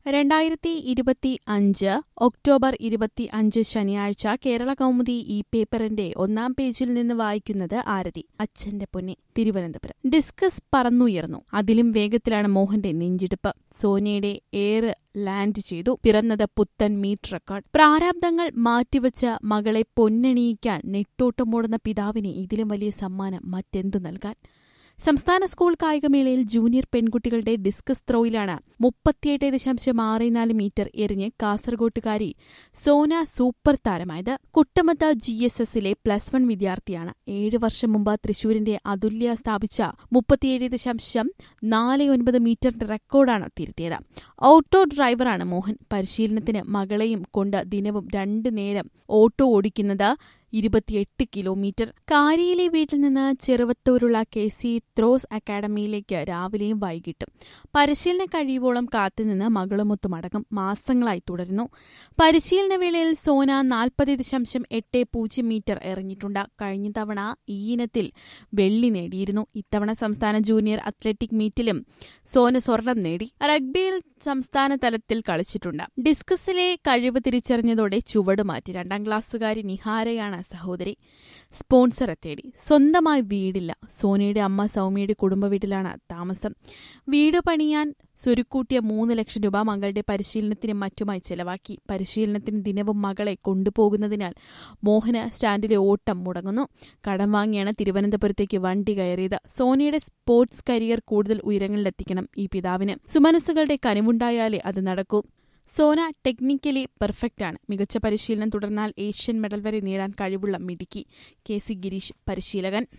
രണ്ടായിരത്തി ഇരുപത്തി അഞ്ച് ഒക്ടോബർ ഇരുപത്തി അഞ്ച് ശനിയാഴ്ച കേരള കൗമുദി ഈ പേപ്പറിന്റെ ഒന്നാം പേജിൽ നിന്ന് വായിക്കുന്നത് ആരതി അച്ഛന്റെ പൊന്നെ തിരുവനന്തപുരം ഡിസ്കസ് പറന്നുയർന്നു അതിലും വേഗത്തിലാണ് മോഹന്റെ നെഞ്ചിടിപ്പ് സോനിയുടെ എയർ ലാൻഡ് ചെയ്തു പിറന്നത് പുത്തൻ മീറ്റ് റെക്കോർഡ് പ്രാരാബ്ദങ്ങൾ മാറ്റിവെച്ച മകളെ പൊന്നണിയിക്കാൻ നെട്ടോട്ടമോടുന്ന പിതാവിന് ഇതിലും വലിയ സമ്മാനം മറ്റെന്തു നൽകാൻ സംസ്ഥാന സ്കൂൾ കായികമേളയിൽ ജൂനിയർ പെൺകുട്ടികളുടെ ഡിസ്കസ് ത്രോയിലാണ് മുപ്പത്തിയെട്ട് ദശാംശം ആറ് നാല് മീറ്റർ എറിഞ്ഞ് കാസർഗോട്ടുകാരി സോന സൂപ്പർ താരമായത് കുട്ടമത്ത ജി എസ് എസിലെ പ്ലസ് വൺ വിദ്യാർത്ഥിയാണ് ഏഴ് വർഷം മുമ്പ് തൃശൂരിന്റെ അതുല്യ സ്ഥാപിച്ച മുപ്പത്തിയേഴ് ദശാംശം നാല് ഒൻപത് മീറ്ററിന്റെ റെക്കോർഡാണ് തിരുത്തിയത് ഓട്ടോ ഡ്രൈവറാണ് മോഹൻ പരിശീലനത്തിന് മകളെയും കൊണ്ട് ദിനവും രണ്ടു നേരം ഓട്ടോ ഓടിക്കുന്നത് ഇരുപത്തിയെട്ട് കിലോമീറ്റർ കാരിയിലെ വീട്ടിൽ നിന്ന് ചെറുവത്തൂരുള്ള കെ സി ത്രോസ് അക്കാഡമിയിലേക്ക് രാവിലെയും വൈകിട്ടും പരിശീലന കഴിയുവോളം കാത്തുനിന്ന് മകളുമൊത്തു മടങ്ങും മാസങ്ങളായി തുടരുന്നു പരിശീലന വേളയിൽ സോന നാൽപ്പത് ദശാംശം എട്ട് പൂജ്യം മീറ്റർ എറിഞ്ഞിട്ടുണ്ട് കഴിഞ്ഞ തവണ ഈ ഇനത്തിൽ വെള്ളി നേടിയിരുന്നു ഇത്തവണ സംസ്ഥാന ജൂനിയർ അത്ലറ്റിക് മീറ്റിലും സോന സ്വർണം നേടി റഗ്ബിയിൽ സംസ്ഥാന തലത്തിൽ കളിച്ചിട്ടുണ്ട് ഡിസ്കസിലെ കഴിവ് തിരിച്ചറിഞ്ഞതോടെ ചുവട് മാറ്റി രണ്ടാം ക്ലാസ്സുകാരി നിഹാരയാണ് സഹോദരി സ്പോൺസറെ തേടി സ്വന്തമായി വീടില്ല സോനിയുടെ അമ്മ സൗമ്യയുടെ കുടുംബ വീട്ടിലാണ് താമസം വീട് പണിയാൻ സ്വരുക്കൂട്ടിയ മൂന്ന് ലക്ഷം രൂപ മകളുടെ പരിശീലനത്തിനും മറ്റുമായി ചെലവാക്കി പരിശീലനത്തിന് ദിനവും മകളെ കൊണ്ടുപോകുന്നതിനാൽ മോഹന് സ്റ്റാൻഡിലെ ഓട്ടം മുടങ്ങുന്നു കടം വാങ്ങിയാണ് തിരുവനന്തപുരത്തേക്ക് വണ്ടി കയറിയത് സോനിയുടെ സ്പോർട്സ് കരിയർ കൂടുതൽ ഉയരങ്ങളിലെത്തിക്കണം ഈ പിതാവിന് സുമനസ്സുകളുടെ കനിവുണ്ടായാലേ അത് നടക്കൂ സോന ടെക്നിക്കലി പെർഫെക്റ്റ് ആണ് മികച്ച പരിശീലനം തുടർന്നാൽ ഏഷ്യൻ മെഡൽ വരെ നേടാൻ കഴിവുള്ള മിടുക്കി കെ സി ഗിരീഷ് പരിശീലകൻ